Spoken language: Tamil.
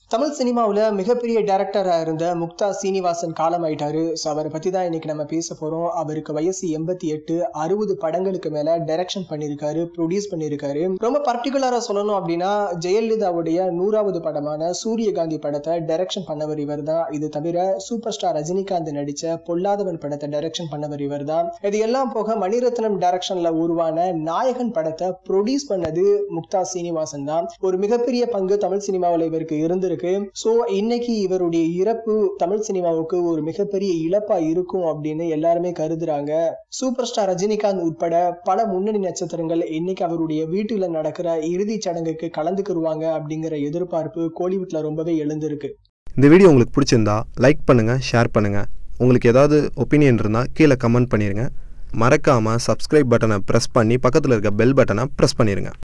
தமிழ் சினிமாவில் மிகப்பெரிய டைரக்டராக இருந்த முக்தா சீனிவாசன் காலமாயிட்டாரு ஸோ அவரை பற்றி தான் இன்னைக்கு நம்ம பேச போகிறோம் அவருக்கு வயசு எண்பத்தி எட்டு அறுபது படங்களுக்கு மேலே டைரக்ஷன் பண்ணியிருக்காரு ப்ரொடியூஸ் பண்ணியிருக்காரு ரொம்ப பர்டிகுலராக சொல்லணும் அப்படின்னா ஜெயலலிதாவுடைய நூறாவது படமான சூரியகாந்தி படத்தை டைரக்ஷன் பண்ணவர் இவர் தான் இது தவிர சூப்பர் ஸ்டார் ரஜினிகாந்த் நடித்த பொல்லாதவன் படத்தை டைரக்ஷன் பண்ணவர் இவர் தான் இது எல்லாம் போக மணிரத்னம் டைரக்ஷனில் உருவான நாயகன் படத்தை ப்ரொடியூஸ் பண்ணது முக்தா சீனிவாசன் தான் ஒரு மிகப்பெரிய பங்கு தமிழ் சினிமாவில் இவருக்கு இருந்திருக்கு இருக்கு ஸோ இன்னைக்கு இவருடைய இறப்பு தமிழ் சினிமாவுக்கு ஒரு மிகப்பெரிய இழப்பா இருக்கும் அப்படின்னு எல்லாருமே கருதுறாங்க சூப்பர் ஸ்டார் ரஜினிகாந்த் உட்பட பல முன்னணி நட்சத்திரங்கள் இன்னைக்கு அவருடைய வீட்டுல நடக்கிற இறுதி சடங்குக்கு கலந்துக்கிருவாங்க அப்படிங்கிற எதிர்பார்ப்பு கோலிவுட்ல ரொம்பவே எழுந்திருக்கு இந்த வீடியோ உங்களுக்கு பிடிச்சிருந்தா லைக் பண்ணுங்கள் ஷேர் பண்ணுங்கள் உங்களுக்கு ஏதாவது ஒப்பீனியன் இருந்தால் கீழே கமெண்ட் பண்ணிடுங்க மறக்காமல் சப்ஸ்கிரைப் பட்டனை ப்ரெஸ் பண்ணி பக்கத்தில் இருக்க பெல் பட்டனை ப்ரெஸ் பண்ணிடுங்க